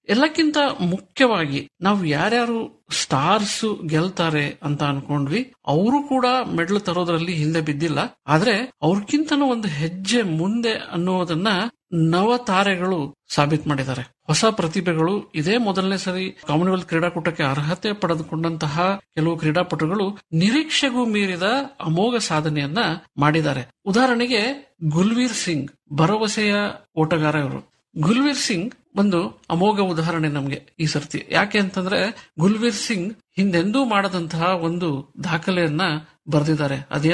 ಎಲ್ಲಕ್ಕಿಂತ ಮುಖ್ಯವಾಗಿ ನಾವು ಯಾರ್ಯಾರು ಸ್ಟಾರ್ಸ್ ಗೆಲ್ತಾರೆ ಅಂತ ಅನ್ಕೊಂಡ್ವಿ ಅವರು ಕೂಡ ಮೆಡಲ್ ತರೋದ್ರಲ್ಲಿ ಹಿಂದೆ ಬಿದ್ದಿಲ್ಲ ಆದ್ರೆ ಅವ್ರಕ್ಕಿಂತನೂ ಒಂದು ಹೆಜ್ಜೆ ಮುಂದೆ ಅನ್ನೋದನ್ನ ನವ ತಾರೆಗಳು ಸಾಬೀತ್ ಮಾಡಿದ್ದಾರೆ ಹೊಸ ಪ್ರತಿಭೆಗಳು ಇದೇ ಮೊದಲನೇ ಸರಿ ಕಾಮನ್ವೆಲ್ತ್ ಕ್ರೀಡಾಕೂಟಕ್ಕೆ ಅರ್ಹತೆ ಪಡೆದುಕೊಂಡಂತಹ ಕೆಲವು ಕ್ರೀಡಾಪಟುಗಳು ನಿರೀಕ್ಷೆಗೂ ಮೀರಿದ ಅಮೋಘ ಸಾಧನೆಯನ್ನ ಮಾಡಿದ್ದಾರೆ ಉದಾಹರಣೆಗೆ ಗುಲ್ವೀರ್ ಸಿಂಗ್ ಭರವಸೆಯ ಓಟಗಾರ ಇವರು ಗುಲ್ವೀರ್ ಸಿಂಗ್ ಒಂದು ಅಮೋಘ ಉದಾಹರಣೆ ನಮ್ಗೆ ಈ ಸರ್ತಿ ಯಾಕೆ ಅಂತಂದ್ರೆ ಗುಲ್ವೀರ್ ಸಿಂಗ್ ಹಿಂದೆಂದೂ ಮಾಡದಂತಹ ಒಂದು ದಾಖಲೆಯನ್ನ ಬರೆದಿದ್ದಾರೆ ಅದೇ